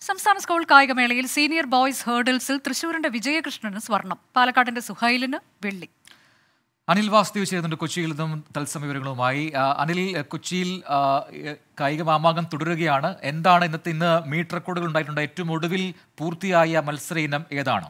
സംസ്ഥാന സ്കൂൾ കായികമേളയിൽ senior boys ഹേർഡിൽസിൽ തൃശൂരിന്റെ വിജയകൃഷ്ണന് സ്വർണം പാലക്കാടിന്റെ സുഹൈലിന് വെള്ളി അനിൽ വാസുദേവ് ചേരുന്നുണ്ട് കൊച്ചിയിൽ നിന്നും തത്സമയ വിവരങ്ങളുമായി ആ, അനിൽ എ, കൊച്ചിയിൽ ആ, എ, കായിക മാമാങ്കം തുടരുകയാണ് എന്താണ് ഇന്നത്തെ ഇന്ന് മീറ്റ് റെക്കോർഡുകൾ ഉണ്ടായിട്ടുണ്ട് ഏറ്റവും ഒടുവിൽ പൂർത്തിയായ മത്സര ഇനം ഏതാണ്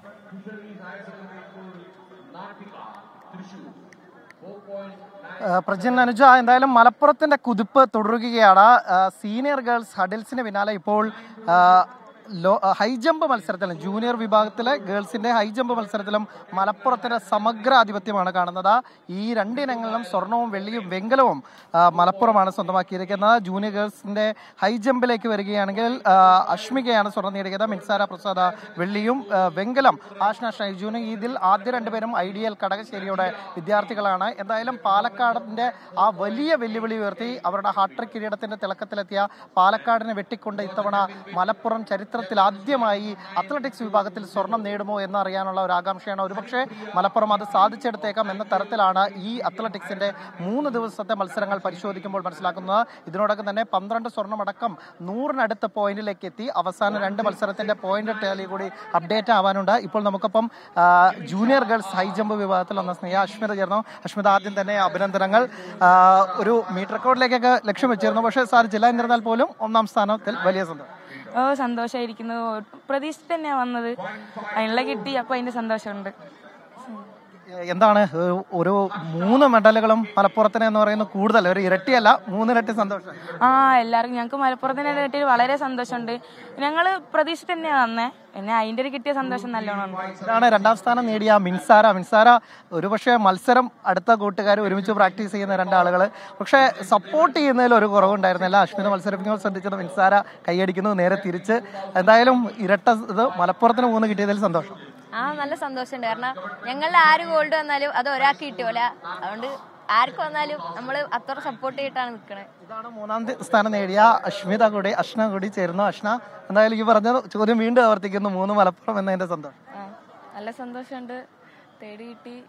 ഏഹ് പ്രജിൻ അനുജ എന്തായാലും മലപ്പുറത്തിന്റെ കുതിപ്പ് തുടരുകയാണ് ഏഹ് സീനിയർ ഗേൾസ് ഹഡിൽസിന് പിന്നാലെ ഇപ്പോൾ ഏഹ് ലോ ഹൈ ജമ്പ് മത്സരത്തിലും ജൂനിയർ വിഭാഗത്തിലെ ഗേൾസിന്റെ ഹൈ ജമ്പ് മത്സരത്തിലും മലപ്പുറത്തിന്റെ സമഗ്ര ആധിപത്യമാണ് കാണുന്നത് ഈ രണ്ടിനങ്ങളിലും സ്വർണവും വെള്ളിയും വെങ്കലവും ആ, മലപ്പുറമാണ് സ്വന്തമാക്കിയിരിക്കുന്നത് ജൂനിയർ ഗേൾസിന്റെ ഹൈ ജമ്പിലേക്ക് വരികയാണെങ്കിൽ ആ, അഷ്മികയാണ് സ്വർണ്ണം നേടിയത് മിൻസാര പ്രസാദ വെള്ളിയും ആ, വെങ്കലം ആഷ്ന ഷൈജുനും ഇതിൽ ആദ്യ രണ്ടുപേരും ഐഡിയൽ കടകശ്ശേരിയുടെ വിദ്യാർത്ഥികളാണ് എന്തായാലും പാലക്കാടിന്റെ ആ വലിയ വെല്ലുവിളി ഉയർത്തി അവരുടെ ഹാട്രിക് കിരീടത്തിന്റെ തിളക്കത്തിലെത്തിയ പാലക്കാടിനെ വെട്ടിക്കൊണ്ട് ഇത്തവണ മലപ്പുറം ചരിത്രത്തിൽ ആദ്യമായി അത്ലറ്റിക്സ് വിഭാഗത്തിൽ സ്വർണം നേടുമോ എന്നറിയാനുള്ള ഒരു ആകാംക്ഷയാണ് ഒരുപക്ഷെ മലപ്പുറം അത് സാധിച്ചെടുത്തേക്കാം എന്ന തരത്തിലാണ് ഈ അത്ലറ്റിക്സിന്റെ മൂന്ന് ദിവസത്തെ മത്സരങ്ങൾ പരിശോധിക്കുമ്പോൾ മനസ്സിലാക്കുന്നത് ഇതിനോടൊപ്പം തന്നെ പന്ത്രണ്ട് സ്വർണ്ണമടക്കം നൂറിനടുത്ത് പോയിന്റിലേക്ക് എത്തി അവസാന രണ്ട് മത്സരത്തിന്റെ പോയിന്റ് ടാലി കൂടി അപ്ഡേറ്റ് ആവാനുണ്ട് ഇപ്പോൾ നമുക്കൊപ്പം ആ, ജൂനിയർ ഗേൾസ് ഹൈ ജമ്പ് വിഭാഗത്തിൽ വന്ന സ്നേഹ അഷ്മിത ചേർന്നു അഷ്മിത ആദ്യം തന്നെ അഭിനന്ദനങ്ങൾ ആ, ഒരു മീറ്റ് റെക്കോർഡിലേക്കൊക്കെ ലക്ഷ്യം വെച്ചിരുന്നു പക്ഷേ സാധിച്ചില്ല എന്നിരുന്നാൽ പോലും ഒന്നാം സ്ഥാനത്തിൽ വലിയ സന്തോഷം ഓ സന്തോഷമായിരിക്കുന്നു പ്രതീക്ഷിച്ച് തന്നെയാണ് വന്നത് അതിനുള്ള കിട്ടി അപ്പോൾ അതിൻ്റെ സന്തോഷമുണ്ട് എന്താണ് ഒരു- ഒരു മൂന്ന് മെഡലുകളും മലപ്പുറത്തിന് എന്ന് പറയുന്നത് കൂടുതൽ ഒരു ഇരട്ടിയല്ല മൂന്നിരട്ടി സന്തോഷം ആ എല്ലാവർക്കും ഞങ്ങൾക്ക് മലപ്പുറത്തിനെ കിട്ടിയത് വളരെ സന്തോഷമുണ്ട് ഞങ്ങൾ പ്രതീക്ഷിച്ച് തന്നെയാണ് വന്നേ പിന്നെ അതിൻ്റെ ഒരു കിട്ടിയ സന്തോഷം നല്ലോണം ഉണ്ട് ഇതാണ് രണ്ടാം സ്ഥാനം നേടിയ മിൻസാര മിൻസാര ഒരുപക്ഷെ മത്സരം അടുത്ത കൂട്ടുകാർ ഒരുമിച്ച് പ്രാക്ടീസ് ചെയ്യുന്ന രണ്ടാളുകൾ പക്ഷേ സപ്പോർട്ട് ചെയ്യുന്നതിൽ ഒരു കുറവുണ്ടായിരുന്നില്ല അശ്വിന മത്സരങ്ങൾ ശ്രദ്ധിച്ചത് മിൻസാര കൈയടിക്കുന്നു നേരെ തിരിച്ച് എന്തായാലും ഇരട്ട ഇത് മലപ്പുറത്തിന് മൂന്ന് കിട്ടിയതിൽ സന്തോഷം ആ നല്ല സന്തോഷമുണ്ട് കാരണം ഞങ്ങളുടെ ആര് ഗോൾഡ് വന്നാലും അത് ഒരാൾക്ക് കിട്ടിയോല അതുകൊണ്ട് ആർക്ക് വന്നാലും നമ്മൾ അത്ര സപ്പോർട്ട് ചെയ്തിട്ടാണ് നിൽക്കുന്നത് ഇതാണ് മൂന്നാം തി- സ്ഥാനം നേടിയ അഷ്മിത കൂടി അഷ്ന കൂടി ചേരുന്നു അഷ്ന എന്തായാലും ഈ പറഞ്ഞ ചോദ്യം വീണ്ടും ആവർത്തിക്കുന്നു മൂന്ന് മലപ്പുറം എന്നതിന്റെ സന്തോഷം ആ നല്ല സന്തോഷമുണ്ട് തേടി കിട്ടി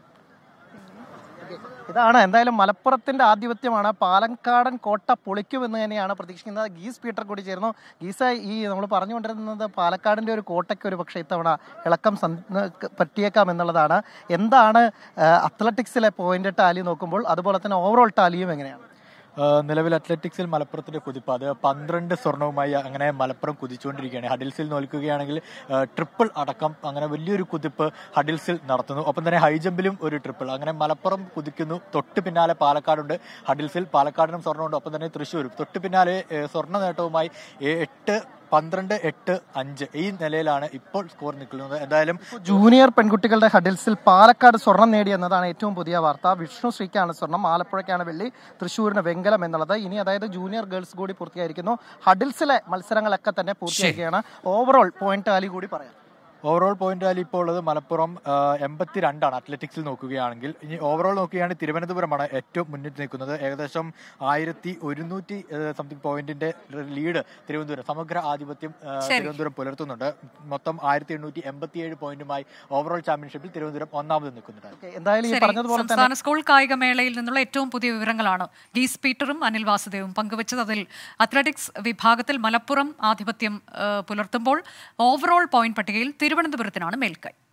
ഇതാണ് എന്തായാലും മലപ്പുറത്തിന്റെ ആധിപത്യമാണ് പാലക്കാടൻ കോട്ട പൊളിക്കുമെന്ന് തന്നെയാണ് പ്രതീക്ഷിക്കുന്നത് ഗീസ് പീറ്റർ കൂടി ചേർന്നു ഗീസ ഈ നമ്മൾ പറഞ്ഞുകൊണ്ടിരുന്നത് പാലക്കാടിന്റെ ഒരു കോട്ടയ്ക്ക് ഒരു പക്ഷേ ഇത്തവണ ഇളക്കം സന്- പറ്റിയേക്കാം എന്നുള്ളതാണ് എന്താണ് അത്ലറ്റിക്സിലെ പോയിന്റ് ടാലി നോക്കുമ്പോൾ അതുപോലെ തന്നെ ഓവറോൾ ടാലിയും എങ്ങനെയാണ് ആഹ് നിലവിൽ അത്ലറ്റിക്സിൽ മലപ്പുറത്തിന്റെ കുതിപ്പ് അത് പന്ത്രണ്ട് സ്വർണവുമായി അങ്ങനെ മലപ്പുറം കുതിച്ചുകൊണ്ടിരിക്കുകയാണ് ഹഡിൽസിൽ നോക്കുകയാണെങ്കിൽ ആഹ് ട്രിപ്പിൾ അടക്കം അങ്ങനെ വലിയൊരു കുതിപ്പ് ഹഡിൽസിൽ നടത്തുന്നു ഒപ്പം തന്നെ ഹൈ ജമ്പിലും ഒരു ട്രിപ്പിൾ അങ്ങനെ മലപ്പുറം കുതിക്കുന്നു തൊട്ട് പിന്നാലെ പാലക്കാടുണ്ട് ഹഡിൽസിൽ പാലക്കാടിനും സ്വർണ്ണമുണ്ട് ഒപ്പം തന്നെ തൃശ്ശൂരും തൊട്ട് പിന്നാലെ ഏഹ് സ്വർണ്ണ നേട്ടവുമായി ഏ- എട്ട് പന്ത്രണ്ട് എട്ട് അഞ്ച് ഈ നിലയിലാണ് ഇപ്പോൾ സ്കോർ നിൽക്കുന്നത് എന്തായാലും ജൂനിയർ പെൺകുട്ടികളുടെ ഹഡിൽസിൽ പാലക്കാട് സ്വർണം നേടി എന്നതാണ് ഏറ്റവും പുതിയ വാർത്ത വിഷ്ണു ശ്രീക്കാണ് സ്വർണം ആലപ്പുഴയ്ക്കാണ് വെള്ളി തൃശ്ശൂരിന് വെങ്കലം എന്നുള്ളത് ഇനി അതായത് ജൂനിയർ ഗേൾസ് കൂടി പൂർത്തിയായിരിക്കുന്നു ഹഡിൽസിലെ മത്സരങ്ങളൊക്കെ തന്നെ പൂർത്തിയാക്കുകയാണ് ഓവറോൾ പോയിന്റ് ടാലി കൂടി പറയാം ഓവറോൾ പോയിന്റ് റാലി ഇപ്പോൾ ഉള്ളത് മലപ്പുറം എൺപത്തി രണ്ടാണ് അത്ലറ്റിക്സിൽ നോക്കുകയാണെങ്കിൽ ഇനി ഓവറോൾ നോക്കുകയാണെങ്കിൽ തിരുവനന്തപുരമാണ് ഏറ്റവും മുന്നിട്ട് നിൽക്കുന്നത് ഏകദേശം ആയിരത്തി ഒരുന്നൂറ്റി സംതിങ് പോയിന്റിന്റെ ലീഡ് തിരുവനന്തപുരം സമഗ്ര ആധിപത്യം ആ, ശരി. തിരുവനന്തപുരം പുലർത്തുന്നുണ്ട് മൊത്തം ആയിരത്തി എണ്ണൂറ്റി എൺപത്തിയേഴ് പോയിന്റുമായി ഓവറോൾ ചാമ്പ്യൻഷിപ്പിൽ തിരുവനന്തപുരം ഒന്നാമത് നിൽക്കുന്നുണ്ട് ഓക്കേ, എന്തായാലും ഈ ശരി പറഞ്ഞതുപോലെ തന്നെ സംസ്ഥാന സ്കൂൾ കായികമേളയിൽ നിന്നുള്ള ഏറ്റവും പുതിയ വിവരങ്ങളാണ് ഗീസ് പീറ്ററും അനിൽ വാസുദേവും പങ്കുവച്ചത് അതിൽ അത്ലറ്റിക്സ് വിഭാഗത്തിൽ മലപ്പുറം ആധിപത്യം ഏഹ്, പുലർത്തുമ്പോൾ ഓവറോൾ പോയിന്റ് പട്ടികയിൽ തിരുവനന്തപുരത്തിനാണ് മേൽക്കൈ